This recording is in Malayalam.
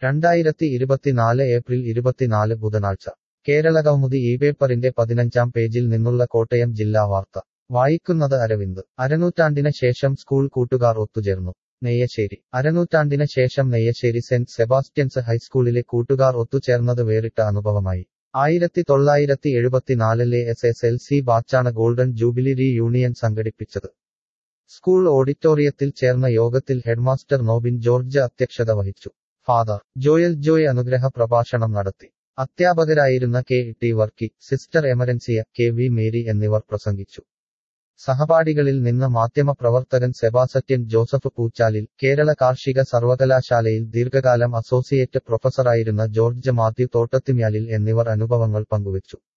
രണ്ടായിരത്തി ഇരുപത്തിനാല് ഏപ്രിൽ ഇരുപത്തിനാല് ബുധനാഴ്ച കേരള കൗമുദി ഈ പേപ്പറിന്റെ പതിനഞ്ചാം പേജിൽ നിന്നുള്ള കോട്ടയം ജില്ലാ വാർത്ത വായിക്കുന്നത് അരവിന്ദ് അരനൂറ്റാണ്ടിന് ശേഷം സ്കൂൾ കൂട്ടുകാർ ഒത്തുചേർന്നു നെയ്യശ്ശേരി അരനൂറ്റാണ്ടിന് ശേഷം നെയ്യശ്ശേരി സെന്റ് സെബാസ്റ്റ്യൻസ് ഹൈസ്കൂളിലെ കൂട്ടുകാർ ഒത്തുചേർന്നത് വേറിട്ട അനുഭവമായി ആയിരത്തി തൊള്ളായിരത്തി എഴുപത്തിനാലിലെ എസ് എസ് എൽ സി ബാച്ചാണ് ഗോൾഡൻ ജൂബിലി റീ യൂണിയൻ സംഘടിപ്പിച്ചത് സ്കൂൾ ഓഡിറ്റോറിയത്തിൽ ചേർന്ന യോഗത്തിൽ ഹെഡ്മാസ്റ്റർ നോബിൻ ജോർജ് അധ്യക്ഷത വഹിച്ചു ഫാദർ ജോയൽ ജോയ് അനുഗ്രഹ പ്രഭാഷണം നടത്തി അധ്യാപകരായിരുന്ന K T Varkey sister Emerancia K V Mary എന്നിവർ പ്രസംഗിച്ചു സഹപാഠികളിൽ നിന്ന് മാധ്യമപ്രവർത്തകൻ സെബാസറ്റ്യൻ ജോസഫ് പൂച്ചാലിൽ കേരള കാർഷിക സർവകലാശാലയിൽ ദീർഘകാലം അസോസിയേറ്റ് പ്രൊഫസറായിരുന്ന ജോർജ് മാത്യു തോട്ടത്തിമ്യാലിൽ എന്നിവർ അനുഭവങ്ങൾ പങ്കുവച്ചു